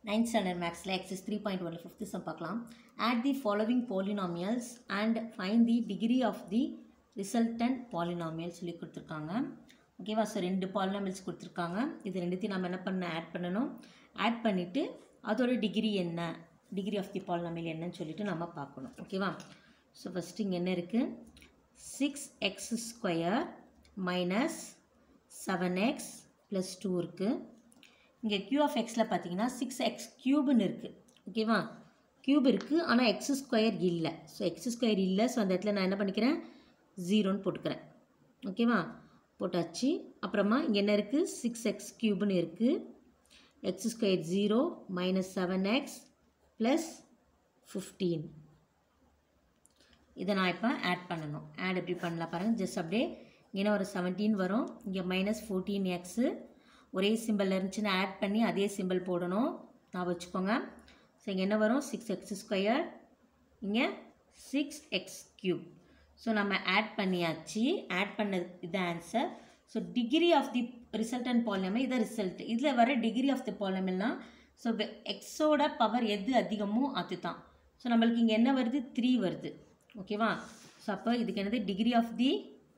ninth standard மேக்ஸில் exercise three point ஒன்ல fifth sum பார்க்கலாம் add the following polynomials and find the degree of the resultant polynomial சொல்லி கொடுத்துருக்காங்க ஓகேவா so ரெண்டு பாலினாமியல்ஸ் கொடுத்துருக்காங்க இது ரெண்டுத்தையும் நம்ம என்ன பண்ண ஆட் பண்ணணும் ஆட் பண்ணிவிட்டு அதோட டிகிரி என்ன டிகிரி ஆஃப் தி பாலினாமியல் என்னன்னு சொல்லிட்டு நம்ம பார்க்கணும் ஓகேவா ஸோ ஃபஸ்ட்டு இங்கே என்ன இருக்குது six x square minus seven x plus two இருக்குது இங்கே க்யூ ஆஃப் எக்ஸில் பார்த்தீங்கன்னா சிக்ஸ் எக்ஸ் க்யூப்னு இருக்குது ஓகேவா க்யூப் இருக்குது ஆனால் எக்ஸ் ஸ்கொயர் இல்லை ஸோ எக்ஸ் ஸ்கொயர் இல்லை ஸோ அந்த இடத்துல நான் என்ன பண்ணிக்கிறேன் ஜீரோன்னு போட்டுக்கிறேன் ஓகேவா போட்டாச்சு அப்புறமா இங்கே என்ன இருக்குது சிக்ஸ் எக்ஸ் க்யூப்னு இருக்குது x square zero minus seven x plus fifteen இதை நான் இப்போ ஆட் பண்ணணும் ஆட் எப்படி பண்ணலாம் பாருங்கள் ஜஸ்ட் அப்படியே இங்கே ஒரு செவன்டீன் வரும் இங்கே மைனஸ் ஃபோர்டீன் எக்ஸு ஒரே சிம்பிள் இருந்துச்சுன்னா ஆட் பண்ணி அதே சிம்பிள் போடணும் நான் வச்சுக்கோங்க ஸோ இங்கே என்ன வரும் சிக்ஸ் எக்ஸ் ஸ்கொயர் இங்கே சிக்ஸ் எக்ஸ் க்யூப் ஸோ நம்ம ஆட் பண்ணியாச்சு ஆட் பண்ணது இது answer so degree of the resultant polynomial இதை ரிசல்ட் இதில் வர டிகிரி ஆஃப் தி பாலினமல்னா ஸோ எக்ஸோட பவர் எது அதிகமோ அதுதான் ஸோ நம்மளுக்கு இங்கே என்ன வருது த்ரீ வருது ஓகேவா ஸோ அப்போ இதுக்கு என்னது degree of the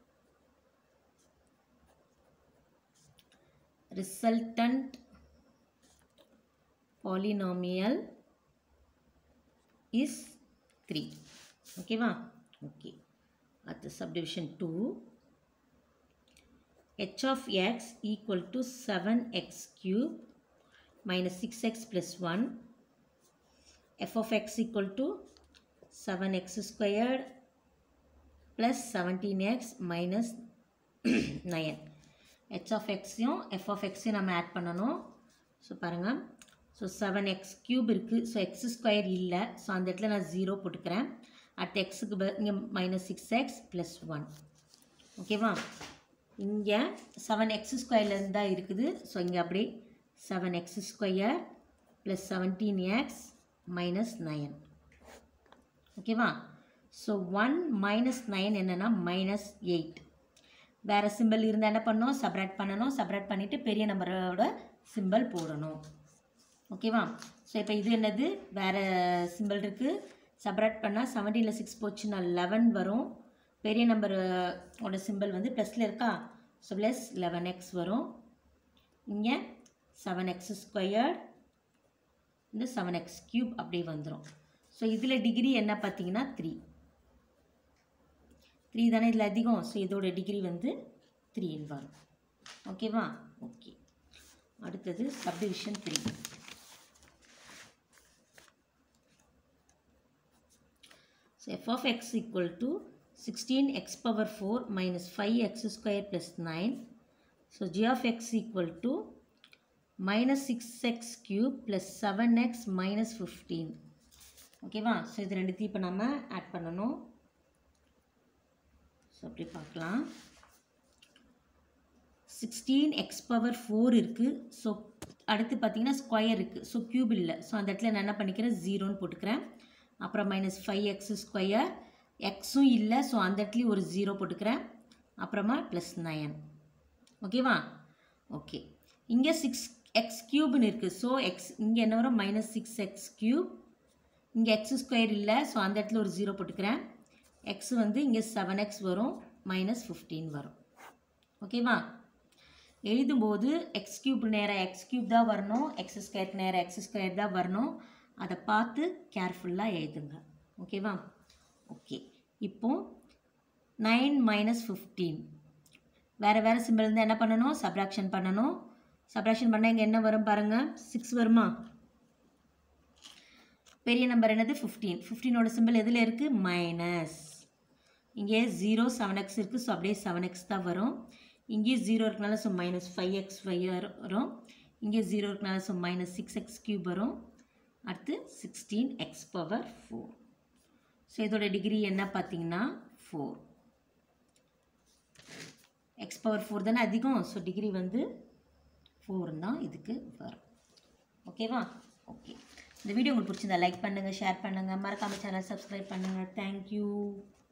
resultant polynomial is 3 ஓகேவா ஓகே அடுத்த subdivision 2 h of x equal to 7x cube minus 6x plus 1 f of x equal to 7x squared plus 17x minus 9 h of எக்ஸையும் f of எக்ஸையும் நம்ம add பண்ணணும் so பாருங்கள் so seven x cube இருக்குது so x square இல்லை so அந்த இடத்துல நான் ஜீரோ போட்டுக்கிறேன் அடுத்த எக்ஸுக்கு இங்கே minus six x plus one ஓகேவா இங்கே செவன் எக்ஸ் ஸ்கொயர்லேருந்து தான் இருக்குது ஸோ இங்கே அப்படி seven x square plus seventeen x minus nine ஓகேவா ஸோ ஒன் மைனஸ் நைன் என்னென்னா மைனஸ் எயிட் வேறு சிம்பிள் இருந்தால் என்ன பண்ணணும் சப்ராக்ட் பண்ணணும் சப்ராக்ட் பண்ணிவிட்டு பெரிய நம்பரோட சிம்பிள் போடணும் ஓகேவா ஸோ இப்போ இது என்னது வேறு சிம்பிள் இருக்குது சப்ராக்ட் பண்ணால் செவன்டீனில் சிக்ஸ் போச்சுன்னா லெவன் வரும் பெரிய நம்பரோட சிம்பிள் வந்து ப்ளஸில் இருக்கா ஸோ ப்ளஸ் லெவன் எக்ஸ் வரும் இங்கே செவன் எக்ஸ் ஸ்கொயர்ட் இந்த செவன் எக்ஸ் க்யூப் அப்படியே வந்துடும் ஸோ இதில் டிகிரி என்ன பார்த்தீங்கன்னா த்ரீ த்ரீ தானே இதில் அதிகம் ஸோ இதோட டிகிரி வந்து த்ரீன்னு வரும் ஓகேவா ஓகே அடுத்தது subdivision three so f of x equal to sixteen x power four minus five x square plus nine so g of x equal to minus six x cube plus seven x minus fifteen ஓகேவா so இது ரெண்டுத்தையும் இப்போ நம்ம add பண்ணணும் so அப்படி பார்க்கலாம் sixteen x power four இருக்குது so அடுத்து பார்த்தீங்கன்னா ஸ்கொயர் இருக்குது ஸோ க்யூப் இல்லை ஸோ அந்த இடத்துல நான் என்ன பண்ணிக்கிறேன் ஜீரோன்னு போட்டுக்கிறேன் அப்புறம் மைனஸ் ஃபைவ் எக்ஸ் ஸ்கொயர் எக்ஸும் இல்லை ஸோ அந்த இடத்துலையும் ஒரு ஜீரோ போட்டுக்கிறேன் அப்புறமா ப்ளஸ் நயன் ஓகேவா ஓகே இங்கே சிக்ஸ் எக்ஸ் க்யூப்னு இருக்குது ஸோ எக்ஸ் இங்கே என்ன வரும் மைனஸ் சிக்ஸ் எக்ஸ் க்யூப் இங்கே எக்ஸ் ஸ்கொயர் இல்லை ஸோ அந்த இடத்துல ஒரு ஜீரோ போட்டுக்கிறேன் எக்ஸ் வந்து இங்கே செவன் எக்ஸ் வரும் மைனஸ் ஃபிஃப்டீன் வரும் ஓகேவா எழுதும்போது எக்ஸ் கியூப் நேராக எக்ஸ் கியூப் தான் வரணும் எக்ஸ் ஸ்கொயருக்கு நேராக எக்ஸ் ஸ்கொயர் தான் வரணும் அதை பார்த்து கேர்ஃபுல்லாக எழுதுங்க ஓகேவா ஓகே இப்போ நைன் மைனஸ் ஃபிஃப்டீன் வேறு வேறு சிம்பிள் இருந்தால் என்ன பண்ணணும் சப்ராக்ஷன் பண்ணணும் சப்ராக்ஷன் பண்ணால் இங்கே என்ன வரும் பாருங்கள் சிக்ஸ் வருமா பெரிய நம்பர் என்னது ஃபிஃப்டீன் ஃபிஃப்டீனோட சிம்பிள் எதில் இருக்குது மைனஸ் இங்கே ஜீரோ செவன் எக்ஸ் இருக்குது ஸோ அப்படியே செவன் எக்ஸ் தான் வரும் இங்கேயும் ஜீரோ இருக்கனால so minus five x five வரும் இங்கே ஜீரோ இருக்கனால so minus six x cube வரும் அடுத்து sixteen x power four so இதோட டிகிரி என்ன பார்த்தீங்கன்னா ஃபோர் எக்ஸ் பவர் ஃபோர் தானே அதிகம் ஸோ டிகிரி வந்து ஃபோர் தான் இதுக்கு வரும் ஓகேவா ஓகே இந்த வீடியோ உங்களுக்கு பிடிச்சிருந்தா லைக் பண்ணுங்கள் ஷேர் பண்ணுங்கள் மறக்காமல் சேனல் சப்ஸ்கிரைப் பண்ணுங்கள் தேங்க்யூ